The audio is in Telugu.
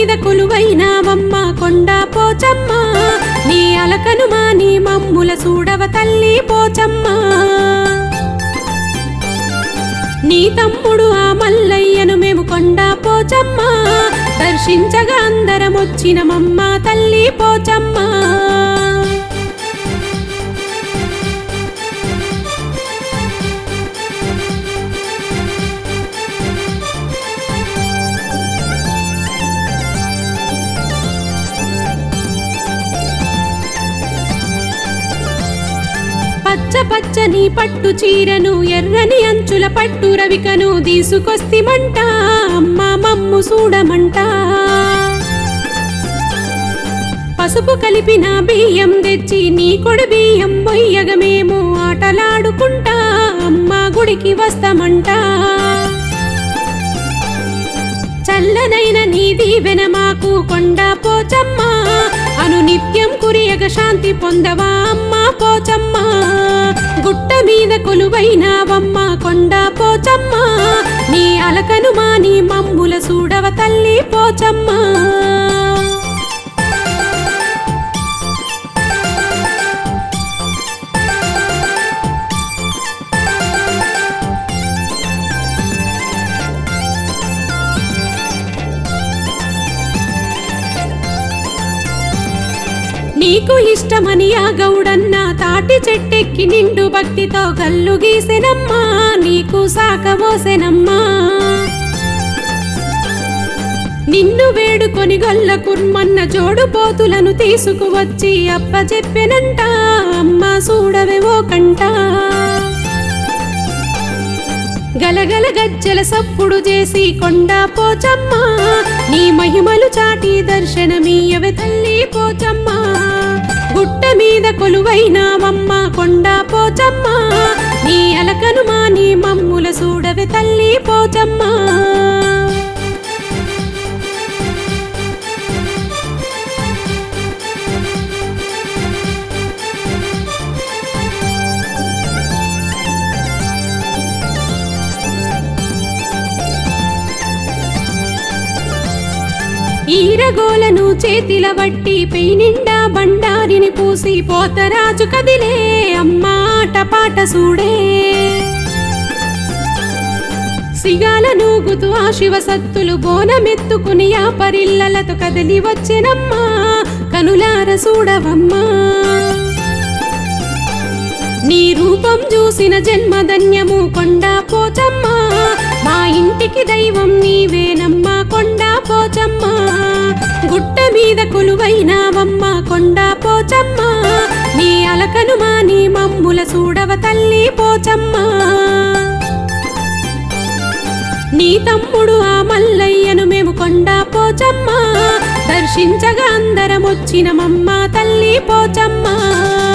మీద కొలువైనావమ్మ కొండ పోచమ్మ నీ అలకను మా నీ మమ్ముల చూడవ తల్లి పోచమ్మ నీ తమ్ముడు ఆ మల్లయ్యను మేము కొండ పోచమ్మ దర్శించగా అందరం వచ్చినమమ్మ తల్లి పోచమ్మ పచ్చ పచ్చని పట్టు చీరను ఎర్రని అంచుల పట్టు రవికను తీసుకొస్తిమంట అమ్మ మమ్ము చూడమంట పసుపు కలిపిన బియ్యం తెచ్చి నీ కొడు బియ్యం మొయ్యగ మేము ఆటలాడుకుంటా అమ్మ గుడికి వస్తామంట చల్లనైన నీ దీవెన మాకు కొండ పోచమ్మ అను నిత్యం కురియగ శాంతి పొందవా అమ్మ పోచమ్మ గుట్ట మీద కొలువైనావమ్మ కొండ పోచమ్మ నీ అలకను మా నీ మమ్ముల చూడవ తల్లి పోచమ్మ నీకు ఇష్టమని ఆ గౌడన్న తాటి చెట్టెక్కి నిండు భక్తితో గల్లు గీసెనమ్మా నీకు సాకబోసెనమ్మా నిన్ను వేడుకొని గొల్ల కుర్మన్న జోడు పోతులను తీసుకువచ్చి అప్ప చెప్పెనంట అమ్మ చూడవేవో కంట గలగల గజ్జల సప్పుడు చేసి కొండ పోచమ్మ నీ మహిమలు చాటి దర్శనమీయవే తల్లి పోచమ్మ గుట్ట మీద కొలువైనావమ్మ కొండ పోచమ్మ నీ అలకను మా నీ మమ్ముల చూడవే తల్లి పోచమ్మ ఈరగోలను చేతిల వట్టి పెయినిండా బండారిని పూసి పోతరాజు కదిలే అమ్మాట పాట సూడే సిగాల నూగుతూ ఆ శివ సత్తులు బోనమెత్తుకుని ఆ పరిల్లలతో కదిలి వచ్చెనమ్మా కనులార చూడవమ్మా నీ రూపం చూసిన జన్మధన్యము కొండ పోచమ్మ మా ఇంటికి దైవం నీవేనమ్మా కొండ పోచమ్మ గుట్ట మీద కొలువైనావమ్మ కొండ పోచమ్మ నీ అలకను మా నీ మమ్ముల చూడవ తల్లి పోచమ్మ నీ తమ్ముడు ఆ మల్లయ్యను మేము కొండ పోచమ్మ దర్శించగా అందరం వచ్చినమమ్మ తల్లి పోచమ్మ